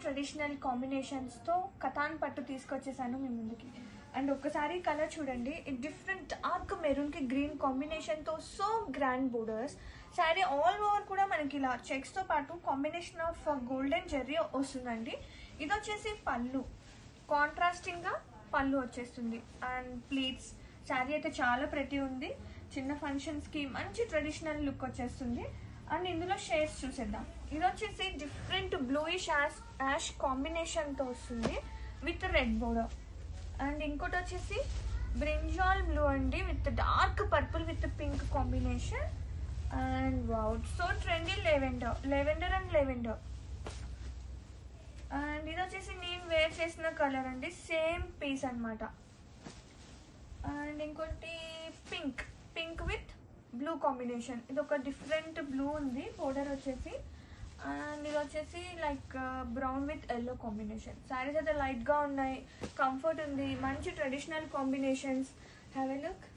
traditional కాంబినేషన్స్తో కథాన్ పట్టు తీసుకొచ్చేసాను మీ ముందుకి and ఒక్కసారి కలర్ చూడండి డిఫరెంట్ డార్క్ మెరూన్కి గ్రీన్ కాంబినేషన్తో so grand borders sari all over కూడా మనకి ఇలా చెక్స్తో పాటు కాంబినేషన్ ఆఫ్ గోల్డెన్ జెర్రీ వస్తుందండి ఇది వచ్చేసి పళ్ళు కాంట్రాస్టింగ్గా పళ్ళు వచ్చేస్తుంది అండ్ ప్లీట్స్ శారీ అయితే చాలా ప్రతి ఉంది చిన్న ఫంక్షన్స్కి మంచి ట్రెడిషనల్ లుక్ వచ్చేస్తుంది అండ్ ఇందులో షేడ్స్ చూసేద్దాం ఇది వచ్చేసి డిఫరెంట్ బ్లూయిష్ యాష్ యాష్ కాంబినేషన్తో వస్తుంది విత్ రెడ్ బోర్డర్ అండ్ ఇంకోటి వచ్చేసి బ్రింజాల్ బ్లూ అండి with dark purple with pink combination and wow so trendy lavender lavender and lavender and ఇది వచ్చేసి నేను వేర్ చేసిన కలర్ అండి సేమ్ పీస్ అన్నమాట అండ్ ఇంకోటి pink pink with blue combination ఇది ఒక డిఫరెంట్ బ్లూ ఉంది బోర్డర్ వచ్చేసి అండ్ ఇది వచ్చేసి like brown with yellow combination saris అయితే లైట్గా ఉన్నాయి కంఫర్ట్ ఉంది మంచి traditional combinations have a look